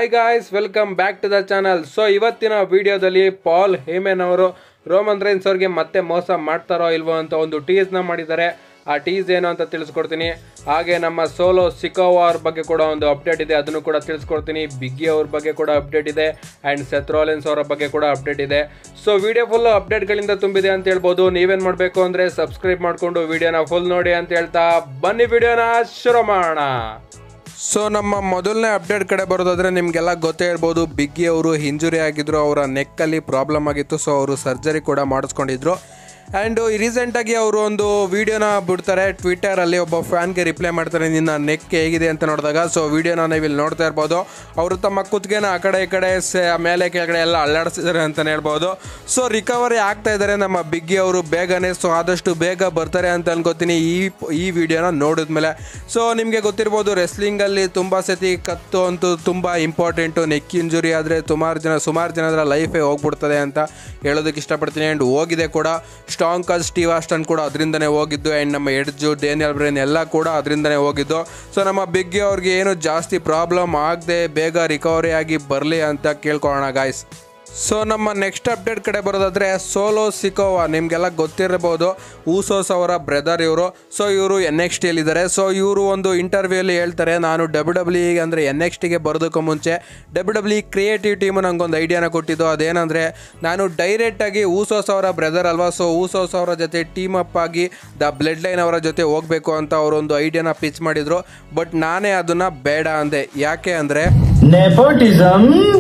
hi guys welcome back to the channel so ಇವತ್ತಿನ ವಿಡಿಯೋದಲ್ಲಿ ಪಾಲ್ ಹೇಮೆನ್ ಅವರು ರೋಮನ್ ರೈನ್ಸ್ ಅವ್ರಿಗೆ ಮತ್ತೆ ಮೋಸ ಮಾಡ್ತಾರೋ ಇಲ್ವೋ ಅಂತ ಒಂದು ಟೀಸ್ನ ಮಾಡಿದ್ದಾರೆ ಆ ಟೀಸ್ ಏನು ಅಂತ ತಿಳಿಸ್ಕೊಡ್ತೀನಿ ಹಾಗೆ ನಮ್ಮ ಸೋಲೋ ಸಿಕೋವಾ ಅವ್ರ ಬಗ್ಗೆ ಕೂಡ ಒಂದು ಅಪ್ಡೇಟ್ ಇದೆ ಅದನ್ನು ಕೂಡ ತಿಳಿಸ್ಕೊಡ್ತೀನಿ ಬಿಗ್ಗಿ ಅವ್ರ ಬಗ್ಗೆ ಕೂಡ ಅಪ್ಡೇಟ್ ಇದೆ ಆ್ಯಂಡ್ ಸೆತ್ರೋಲೆನ್ಸ್ ಅವರ ಬಗ್ಗೆ ಕೂಡ ಅಪ್ಡೇಟ್ ಇದೆ ಸೊ ವಿಡಿಯೋ ಫುಲ್ ಅಪ್ಡೇಟ್ಗಳಿಂದ ತುಂಬಿದೆ ಅಂತ ಹೇಳ್ಬೋದು ನೀವೇನು ಮಾಡಬೇಕು ಅಂದರೆ ಸಬ್ಸ್ಕ್ರೈಬ್ ಮಾಡಿಕೊಂಡು ವಿಡಿಯೋನ ಫುಲ್ ನೋಡಿ ಅಂತ ಹೇಳ್ತಾ ಬನ್ನಿ ವಿಡಿಯೋನ ಶುರು ಮಾಡೋಣ ಸೊ ನಮ್ಮ ಮೊದಲನೇ ಅಪ್ಡೇಟ್ ಕಡೆ ಬರೋದಾದ್ರೆ ನಿಮಗೆಲ್ಲ ಗೊತ್ತೇ ಇರ್ಬೋದು ಬಿಗ್ಗಿ ಅವರು ಇಂಜುರಿ ಆಗಿದ್ರು ಅವರ ನೆಕ್ಕಲ್ಲಿ ಪ್ರಾಬ್ಲಮ್ ಆಗಿತ್ತು ಸೊ ಅವರು ಸರ್ಜರಿ ಕೂಡ ಮಾಡಿಸ್ಕೊಂಡಿದ್ರು ಆ್ಯಂಡ್ ರೀಸೆಂಟಾಗಿ ಅವರು ಒಂದು ವಿಡಿಯೋನ ಬಿಡ್ತಾರೆ ಟ್ವಿಟರಲ್ಲಿ ಒಬ್ಬ ಫ್ಯಾನ್ಗೆ ರಿಪ್ಲೈ ಮಾಡ್ತಾರೆ ನಿನ್ನ ನೆಕ್ ಹೇಗಿದೆ ಅಂತ ನೋಡಿದಾಗ ಸೊ ವಿಡಿಯೋನ ನೀವು ಇಲ್ಲಿ ನೋಡ್ತಾ ಇರ್ಬೋದು ಅವರು ತಮ್ಮ ಕುತ್ತಿಗೆನ ಆ ಕಡೆ ಈ ಕಡೆ ಸೆ ಮೇಲೆ ಕೆಳಗಡೆ ಎಲ್ಲ ಅಲ್ಲಾಡಿಸಿದ್ದಾರೆ ಅಂತಲೇ ಹೇಳ್ಬೋದು ಸೊ ರಿಕವರಿ ಆಗ್ತಾ ಇದ್ದಾರೆ ನಮ್ಮ ಬಿಗ್ಗಿ ಅವರು ಬೇಗನೆ ಸೊ ಆದಷ್ಟು ಬೇಗ ಬರ್ತಾರೆ ಅಂತ ಅನ್ಕೋತೀನಿ ಈ ಈ ವಿಡಿಯೋನ ನೋಡಿದ್ಮೇಲೆ ಸೊ ನಿಮಗೆ ಗೊತ್ತಿರ್ಬೋದು ರೆಸ್ಲಿಂಗಲ್ಲಿ ತುಂಬ ಸತಿ ಕತ್ತು ಅಂತೂ ತುಂಬ ಇಂಪಾರ್ಟೆಂಟು ನೆಕ್ ಇಂಜುರಿ ಆದರೆ ಸುಮಾರು ಜನ ಸುಮಾರು ಜನರ ಲೈಫೇ ಹೋಗ್ಬಿಡ್ತದೆ ಅಂತ ಹೇಳೋದಕ್ಕೆ ಇಷ್ಟಪಡ್ತೀನಿ ಆ್ಯಂಡ್ ಹೋಗಿದೆ ಕೂಡ ಸ್ಟಾಂಗ್ ಕಾಲ್ ಸ್ಟೀವ್ ಆಸ್ಟನ್ ಕೂಡ ಅದರಿಂದನೇ ಹೋಗಿದ್ದು ಆ್ಯಂಡ್ ನಮ್ಮ ಎಡ್ಜು ಡೇನಿಯಲ್ ಬ್ರೇನ್ ಎಲ್ಲ ಕೂಡ ಅದರಿಂದನೇ ಹೋಗಿದ್ದು ಸೊ ನಮ್ಮ ಬಿಗ್ಗಿ ಅವ್ರಿಗೆ ಏನು ಜಾಸ್ತಿ ಪ್ರಾಬ್ಲಮ್ ಆಗದೆ ಬೇಗ ರಿಕವರಿ ಆಗಿ ಬರಲಿ ಅಂತ ಕೇಳ್ಕೊಳ್ಳೋಣ ಗಾಯ್ಸ್ ಸೊ ನಮ್ಮ ನೆಕ್ಸ್ಟ್ ಅಪ್ಡೇಟ್ ಕಡೆ ಬರೋದಾದ್ರೆ ಸೋಲೋ ಸಿಕೋವಾ ನಿಮಗೆಲ್ಲ ಗೊತ್ತಿರಬಹುದು ಊಸೋಸ್ ಅವರ ಬ್ರದರ್ ಇವರು ಸೊ ಇವರು ಎನ್ ಎಕ್ಸ್ ಟಿಯಲ್ಲಿದ್ದಾರೆ ಸೊ ಇವರು ಒಂದು ಇಂಟರ್ವ್ಯೂಲಿ ಹೇಳ್ತಾರೆ ನಾನು ಡಬ್ಲ್ಯೂ ಡಬ್ಲ್ಯೂ ಅಂದರೆ ಎನ್ ಎಕ್ಸ್ ಟಿಗೆ ಬರೋದಕ್ಕೂ ಮುಂಚೆ ಡಬ್ಲ್ಯೂ ಡಬ್ಲ್ಯೂ ಕ್ರಿಯೇಟಿವ್ ಟೀಮು ನನಗೊಂದು ಐಡಿಯಾನ ಕೊಟ್ಟಿದ್ದು ಅದೇನಂದರೆ ನಾನು ಡೈರೆಕ್ಟಾಗಿ ಊಸೋಸ್ ಅವರ ಬ್ರದರ್ ಅಲ್ವಾ ಸೊ ಊಸೋಸ್ ಅವರ ಜೊತೆ ಟೀಮ್ ಅಪ್ ಆಗಿ ದ ಬ್ಲಡ್ ಲೈನ್ ಅವರ ಜೊತೆ ಹೋಗಬೇಕು ಅಂತ ಅವರೊಂದು ಐಡಿಯಾನ ಪಿಚ್ ಮಾಡಿದರು ಬಟ್ ನಾನೇ ಅದನ್ನು ಬೇಡ ಅಂದೆ ಯಾಕೆ ಅಂದರೆ nepotism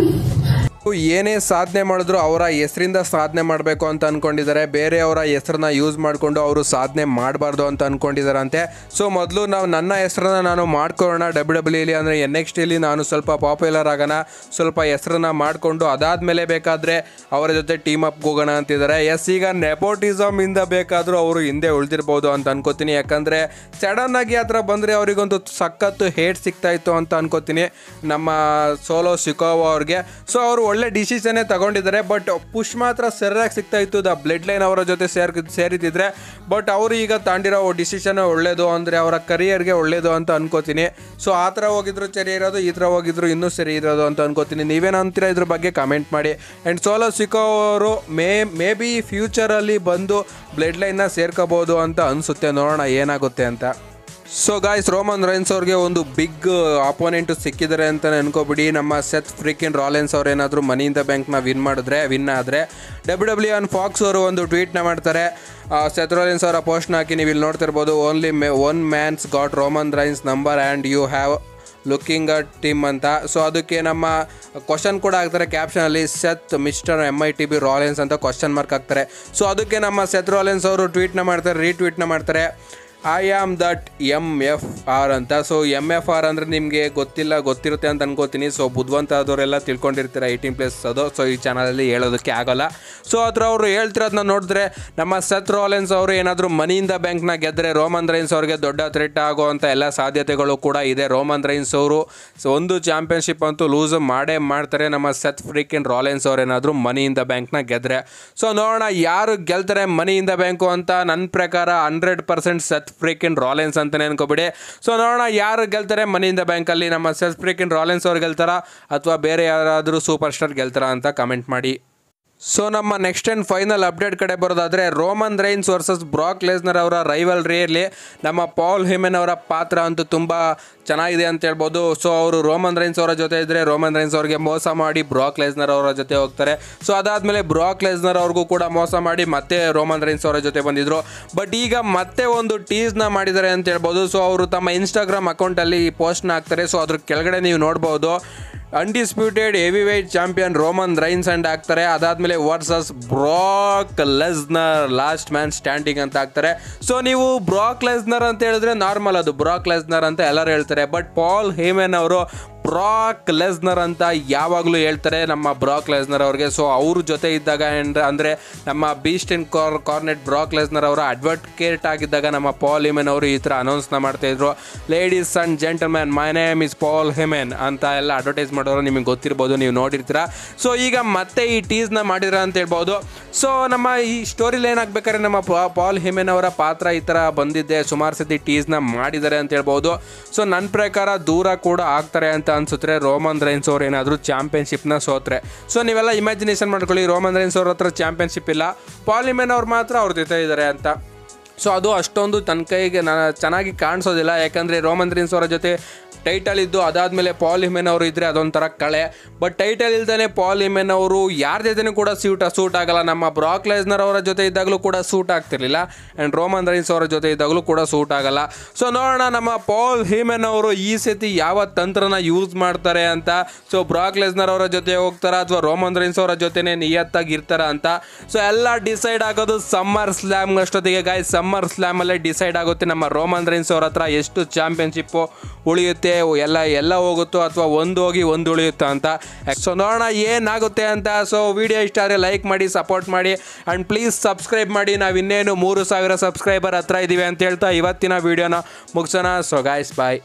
ಏನೇ ಸಾಧನೆ ಮಾಡಿದ್ರು ಅವರ ಹೆಸರಿಂದ ಸಾಧನೆ ಮಾಡಬೇಕು ಅಂತ ಅನ್ಕೊಂಡಿದ್ದಾರೆ ಬೇರೆಯವರ ಹೆಸರನ್ನ ಯೂಸ್ ಮಾಡಿಕೊಂಡು ಅವರು ಸಾಧನೆ ಮಾಡಬಾರ್ದು ಅಂತ ಅನ್ಕೊಂಡಿದ್ದಾರಂತೆ ಸೊ ಮೊದಲು ನಾವು ನನ್ನ ಹೆಸರನ್ನ ನಾನು ಮಾಡ್ಕೊಳ್ಳೋಣ ಡಬ್ಲ್ಯೂ ಡಬ್ಲ್ಯೂಲಿ ಅಂದರೆ ಎನ್ ಎಕ್ಸ್ ಟಿಲಿ ನಾನು ಸ್ವಲ್ಪ ಪಾಪ್ಯುಲರ್ ಆಗೋಣ ಸ್ವಲ್ಪ ಹೆಸರನ್ನ ಮಾಡಿಕೊಂಡು ಅದಾದಮೇಲೆ ಬೇಕಾದರೆ ಅವರ ಜೊತೆ ಟೀಮ್ ಅಪ್ ಹೋಗೋಣ ಅಂತಿದ್ದಾರೆ ಎಸ್ ಈಗ ನೆಪೋಟಿಸಮ್ ಇಂದ ಬೇಕಾದರೂ ಅವರು ಹಿಂದೆ ಉಳಿದಿರ್ಬೋದು ಅಂತ ಅನ್ಕೋತೀನಿ ಯಾಕಂದರೆ ಸಡನ್ ಆಗಿ ಆ ಥರ ಬಂದರೆ ಅವರಿಗೊಂದು ಸಖತ್ತು ಹೇಟ್ ಸಿಗ್ತಾ ಇತ್ತು ಅಂತ ಅನ್ಕೋತೀನಿ ನಮ್ಮ ಸೋಲೋ ಸಿಕೋವಾ ಅವ್ರಿಗೆ ಸೊ ಅವರು ಒಳ್ಳೆ ಡಿಸಿಷನ್ನೇ ತಗೊಂಡಿದ್ದಾರೆ ಬಟ್ ಪುಷ್ ಮಾತ್ರ ಸರಿಯಾಗಿ ಸಿಗ್ತಾ ಇತ್ತು ದ ಬ್ಲಡ್ ಲೈನ್ ಅವರ ಜೊತೆ ಸೇರ್ ಸೇರಿತಿದ್ರೆ ಬಟ್ ಅವರು ಈಗ ತಾಂಡಿರೋ ಡಿಸಿಷನ್ ಒಳ್ಳೇದು ಅಂದರೆ ಅವರ ಕರಿಯರ್ಗೆ ಒಳ್ಳೇದು ಅಂತ ಅನ್ಕೋತೀನಿ ಸೊ ಆ ಥರ ಹೋಗಿದ್ರು ಸರಿ ಇರೋದು ಈ ಥರ ಹೋಗಿದ್ರು ಇನ್ನೂ ಸರಿ ಇರೋದು ಅಂತ ಅನ್ಕೋತೀನಿ ನೀವೇನು ಅಂತೀರಾ ಇದ್ರ ಬಗ್ಗೆ ಕಮೆಂಟ್ ಮಾಡಿ ಆ್ಯಂಡ್ ಸೋಲೋ ಸಿಕ್ಕೋ ಅವರು ಮೇ ಮೇ ಬಿ ಫ್ಯೂಚರಲ್ಲಿ ಬಂದು ಬ್ಲಡ್ ಲೈನ್ನ ಸೇರ್ಕೋಬೋದು ಅಂತ ಅನಿಸುತ್ತೆ ನೋಡೋಣ ಏನಾಗುತ್ತೆ ಅಂತ ಸೊ ಗಾಯ್ಸ್ ರೋಮನ್ ರೈನ್ಸ್ ಅವ್ರಿಗೆ ಒಂದು ಬಿಗ್ ಅಪೋನೆಂಟ್ ಸಿಕ್ಕಿದ್ದಾರೆ ಅಂತ ಅನ್ಕೋಬಿಡಿ ನಮ್ಮ ಸೆತ್ ಫ್ರೀಕಿನ್ ರಾಲೆನ್ಸ್ ಅವ್ರು ಏನಾದರೂ ಮನಿಯಿಂದ ಬ್ಯಾಂಕ್ನ ವಿನ್ ಮಾಡಿದ್ರೆ ವಿನ್ ಆದರೆ ಡಬ್ಲ್ಯೂ ಡಬ್ಲ್ಯೂ ಆನ್ ಫಾಕ್ಸ್ ಅವರು ಒಂದು ಟ್ವೀಟ್ನ ಮಾಡ್ತಾರೆ ಸೆತ್ ರಾಲೆನ್ಸ್ ಅವರ ಪೋಸ್ಟ್ನ ಹಾಕಿ ನೀವು ಇಲ್ಲಿ ನೋಡ್ತಿರ್ಬೋದು only may one man's got Roman Reigns number and you have looking at team ಅಂತ ಸೊ ಅದಕ್ಕೆ ನಮ್ಮ ಕ್ವಶನ್ ಕೂಡ ಹಾಕ್ತಾರೆ ಕ್ಯಾಪ್ಷನಲ್ಲಿ Seth mister M I T B Rollins ಅಂತ ಕ್ವಶನ್ ಮಾರ್ಕ್ ಹಾಕ್ತಾರೆ ಸೊ ಅದಕ್ಕೆ ನಮ್ಮ ಸೆತ್ ರಾಲೆನ್ಸ್ ಅವರು ಟ್ವೀಟ್ನ ಮಾಡ್ತಾರೆ ರೀಟ್ವೀಟ್ನ ಮಾಡ್ತಾರೆ I am that M F R ಅಂತ ಸೊ ಎಮ್ ಎಫ್ ಆರ್ ಅಂದರೆ ನಿಮಗೆ ಗೊತ್ತಿಲ್ಲ ಗೊತ್ತಿರುತ್ತೆ ಅಂತ ಅನ್ಕೋತೀನಿ ಸೊ ಬುದ್ಧಿವಂತ ಆದವರೆಲ್ಲ ತಿಳ್ಕೊಂಡಿರ್ತೀರ ಏಯ್ಟೀನ್ ಪ್ಲಸ್ ಅದು ಸೊ ಈ ಚಾನಲಲ್ಲಿ ಹೇಳೋದಕ್ಕೆ ಆಗೋಲ್ಲ ಸೊ ಅದ್ರ ಅವರು ಹೇಳ್ತಿರೋದನ್ನ ನೋಡಿದ್ರೆ ನಮ್ಮ ಸತ್ ರಾಲೆನ್ಸ್ ಅವರು ಏನಾದರೂ ಮನಿಯಿಂದ ಬ್ಯಾಂಕ್ನ ಗೆದ್ದರೆ ರೋಮನ್ ರೈನ್ಸ್ ಅವ್ರಿಗೆ ದೊಡ್ಡ ಥ್ರೆಟ್ ಆಗುವಂಥ ಎಲ್ಲ ಸಾಧ್ಯತೆಗಳು ಕೂಡ ಇದೆ ರೋಮನ್ ರೈನ್ಸ್ ಅವರು ಸೊ ಒಂದು ಚಾಂಪಿಯನ್ಶಿಪ್ ಅಂತೂ ಲೂಸ್ ಮಾಡೇ ಮಾಡ್ತಾರೆ ನಮ್ಮ ಸತ್ ಫ್ರೀಕಿನ್ ರಾಲೆನ್ಸ್ ಅವ್ರು ಏನಾದರೂ ಮನಿಯಿಂದ ಬ್ಯಾಂಕ್ನ ಗೆದ್ದರೆ ಸೊ ನೋಡೋಣ ಯಾರು ಗೆಲ್ತಾರೆ ಮನಿಯಿಂದ ಬ್ಯಾಂಕು ಅಂತ ನನ್ನ ಪ್ರಕಾರ hundred percent Seth freakin Rollins ಅಂತಲೇ ಅನ್ಕೋಬಿಡಿ ಸೊ ನೋಡೋಣ ಯಾರು ಗೆಲ್ತಾರೆ ಮನಿಯಿಂದ ಬ್ಯಾಂಕಲ್ಲಿ ನಮ್ಮ ಸತ್ ಫ್ರೀಕಿನ್ ರಾಲೆನ್ಸ್ ಅವ್ರು ಗೆಲ್ತಾರಾ ಅಥವಾ ಬೇರೆ ಯಾರಾದರೂ ಸೂಪರ್ ಸ್ಟಾರ್ ಗೆಲ್ತಾರಾ ಅಂತ ಕಮೆಂಟ್ ಮಾಡಿ ಸೊ ನಮ್ಮ ನೆಕ್ಸ್ಟ್ ಆ್ಯಂಡ್ ಫೈನಲ್ ಅಪ್ಡೇಟ್ ಕಡೆ ಬರೋದಾದರೆ Roman Reigns versus Brock Lesnar ಅವರ ರೈವಲ್ ರೇಯಲ್ಲಿ ನಮ್ಮ ಪಾಲ್ ಹಿಮೆನ್ ಅವರ ಪಾತ್ರ ಅಂತೂ ತುಂಬ ಚೆನ್ನಾಗಿದೆ ಅಂತ ಹೇಳ್ಬೋದು ಸೊ ಅವರು ರೋಮನ್ ರೈನ್ಸ್ ಅವರ ಜೊತೆ ಇದ್ದರೆ ರೋಮನ್ ರೈನ್ಸ್ ಅವ್ರಿಗೆ ಮೋಸ ಮಾಡಿ ಬ್ರಾಕ್ ಲೆಸ್ನರ್ ಅವರ ಜೊತೆ ಹೋಗ್ತಾರೆ ಸೊ ಅದಾದಮೇಲೆ ಬ್ರಾಕ್ ಲೆಸ್ನರ್ ಅವ್ರಿಗೂ ಕೂಡ ಮೋಸ ಮಾಡಿ ಮತ್ತೆ ರೋಮನ್ ರೈನ್ಸ್ ಅವರ ಜೊತೆ ಬಂದಿದ್ರು ಬಟ್ ಈಗ ಮತ್ತೆ ಒಂದು ಟೀಸ್ನ ಮಾಡಿದ್ದಾರೆ ಅಂತ ಹೇಳ್ಬೋದು ಸೊ ಅವರು ತಮ್ಮ ಇನ್ಸ್ಟಾಗ್ರಾಮ್ ಅಕೌಂಟಲ್ಲಿ ಈ ಪೋಸ್ಟ್ನ ಹಾಕ್ತಾರೆ ಸೊ ಅದ್ರ ಕೆಳಗಡೆ ನೀವು ನೋಡ್ಬೋದು undisputed heavyweight champion Roman Reigns and ಹಾಕ್ತಾರೆ ಅದಾದಮೇಲೆ versus Brock Lesnar last man standing ಅಂತ ಹಾಕ್ತಾರೆ ಸೊ ನೀವು ಬ್ರಾಕ್ ಲೆಸ್ನರ್ ಅಂತ ಹೇಳಿದ್ರೆ ನಾರ್ಮಲ್ ಅದು ಬ್ರಾಕ್ ಲೆಸ್ನರ್ ಅಂತ ಎಲ್ಲರೂ ಹೇಳ್ತಾರೆ ಬಟ್ ಪಾಲ್ ಹೇಮೆನ್ ಅವರು ಬ್ರಾಕ್ ಲೆಸ್ನರ್ ಅಂತ ಯಾವಾಗಲೂ ಹೇಳ್ತಾರೆ ನಮ್ಮ ಬ್ರಾಕ್ ಲೆಸ್ನರ್ ಅವ್ರಿಗೆ ಸೊ ಅವ್ರ ಜೊತೆ ಇದ್ದಾಗ ಏನ್ರ ಅಂದರೆ ನಮ್ಮ beast incarnate Brock Lesnar ಅವರ ಅಡ್ವೊಕೇಟ್ ಆಗಿದ್ದಾಗ ನಮ್ಮ ಪಾಲ್ ಹಿಮೆನ್ ಅವರು ಈ ಥರ ಅನೌನ್ಸ್ನ ಮಾಡ್ತಾ ಇದ್ರು ladies and gentleman my name is Paul Heyman ಅಂತ ಎಲ್ಲ ಅಡ್ವರ್ಟೈಸ್ ಮಾಡೋರು ನಿಮಗೆ ಗೊತ್ತಿರ್ಬೋದು ನೀವು ನೋಡಿರ್ತೀರ ಸೊ ಈಗ ಮತ್ತೆ ಈ ಟೀಸ್ನ ಮಾಡಿದ್ರ ಅಂತ ಹೇಳ್ಬೋದು ಸೊ ನಮ್ಮ ಈ ಸ್ಟೋರಿಲಿ ಏನಾಗಬೇಕಾದ್ರೆ ನಮ್ಮ ಪಾ- ಪಾಲ್ ಹಿಮೆನ್ ಅವರ ಪಾತ್ರ ಈ ಥರ ಬಂದಿದ್ದೆ ಸುಮಾರು ಸತಿ ಟೀಸ್ನ ಮಾಡಿದ್ದಾರೆ ಅಂತ ಹೇಳ್ಬೋದು ಸೊ ನನ್ನ ಪ್ರಕಾರ ದೂರ ಕೂಡ ಆಗ್ತಾರೆ ಅಂತ ಅನ್ಸುತ್ತೆ ರೋಮನ್ ರೈನ್ಸ್ ಅವ್ರು ಏನಾದರೂ ಚಾಂಪಿಯನ್ಶಿಪ್ನ ಸೋತ್ರೆ ಸೊ ನೀವೆಲ್ಲ ಇಮ್ಯಾಜಿನೇಷನ್ ಮಾಡ್ಕೊಳ್ಳಿ ರೋಮನ್ ರೈನ್ಸ್ ಅವ್ರ ಹತ್ರ ಚಾಂಪಿಯನ್ಶಿಪ್ ಇಲ್ಲ ಪಾಲಿಮೆನ್ ಅವ್ರು ಮಾತ್ರ ಅವ್ರ ಜೊತೆ ಇದ್ದಾರೆ ಅಂತ ಸೊ ಅದು ಅಷ್ಟೊಂದು ತನ್ನ ಕೈಗೆ ನ ಚೆನ್ನಾಗಿ ಕಾಣಿಸೋದಿಲ್ಲ ಯಾಕಂದರೆ ರೋಮನ್ ರೀನ್ಸ್ ಅವರ ಜೊತೆ ಟೈಟಲ್ ಇದ್ದು ಅದಾದಮೇಲೆ ಪಾಲ್ ಹಿಮೆನ್ ಅವರು ಇದ್ದರೆ ಅದೊಂಥರ ಕಳೆ ಬಟ್ ಟೈಟಲ್ ಇಲ್ದೇ ಪಾಲ್ ಹಿಮೆನ್ ಅವರು ಯಾರ ಜೊತೆನೂ ಕೂಡ ಸೂಟ್ ಸೂಟ್ ಆಗಲ್ಲ ನಮ್ಮ ಬ್ರಾಕ್ ಲೆಸ್ನರ್ ಅವರ ಜೊತೆ ಇದ್ದಾಗಲೂ ಕೂಡ ಸೂಟ್ ಆಗ್ತಿರ್ಲಿಲ್ಲ ಆ್ಯಂಡ್ ರೋಮನ್ ರೈನ್ಸ್ ಅವರ ಜೊತೆ ಇದ್ದಾಗಲೂ ಕೂಡ ಸೂಟ್ ಆಗಲ್ಲ ಸೊ ನೋಡೋಣ ನಮ್ಮ ಪಾಲ್ ಹಿಮೆನ್ ಅವರು ಈ ಸತಿ ಯಾವ ತಂತ್ರನ ಯೂಸ್ ಮಾಡ್ತಾರೆ ಅಂತ ಸೊ ಬ್ರಾಕ್ ಲೆಸ್ನರ್ ಅವರ ಜೊತೆ ಹೋಗ್ತಾರಾ ಅಥವಾ ರೋಮನ್ ರೈನ್ಸ್ ಅವರ ಜೊತೆನೇ ನಿಯತ್ತಾಗಿ ಇರ್ತಾರ ಅಂತ ಸೊ ಎಲ್ಲ ಡಿಸೈಡ್ ಆಗೋದು ಸಮ್ಮರ್ ಸ್ಲ್ಯಾಮ್ ಅಷ್ಟೊತ್ತಿಗೆ ಗಾಯ್ ಸಮ್ಮರ್ ಸ್ಲ್ಯಾಮಲ್ಲೇ ಡಿಸೈಡ್ ಆಗುತ್ತೆ ನಮ್ಮ ರೋಮನ್ ರೈನ್ಸ್ ಅವ್ರ ಹತ್ರ ಎಷ್ಟು ಚಾಂಪಿಯನ್ಶಿಪ್ಪು ಉಳಿಯುತ್ತೆ ಎಲ್ಲ ಎಲ್ಲ ಹೋಗುತ್ತೋ ಅಥವಾ ಒಂದು ಹೋಗಿ ಒಂದು ಉಳಿಯುತ್ತೋ ಅಂತ ಸೊ ನೋಡೋಣ ಏನಾಗುತ್ತೆ ಅಂತ ಸೊ ವಿಡಿಯೋ ಇಷ್ಟ ಆದರೆ ಲೈಕ್ ಮಾಡಿ ಸಪೋರ್ಟ್ ಮಾಡಿ ಆ್ಯಂಡ್ ಪ್ಲೀಸ್ ಸಬ್ಸ್ಕ್ರೈಬ್ ಮಾಡಿ ನಾವು ಇನ್ನೇನು ಮೂರು ಸಾವಿರ ಸಬ್ಸ್ಕ್ರೈಬರ್ ಹತ್ರ ಇದ್ದೀವಿ ಅಂತ ಹೇಳ್ತಾ ಇವತ್ತಿನ ವಿಡಿಯೋನ ಮುಗಿಸೋಣ ಸೊ ಗಾಯ್ಸ್ ಬಾಯ್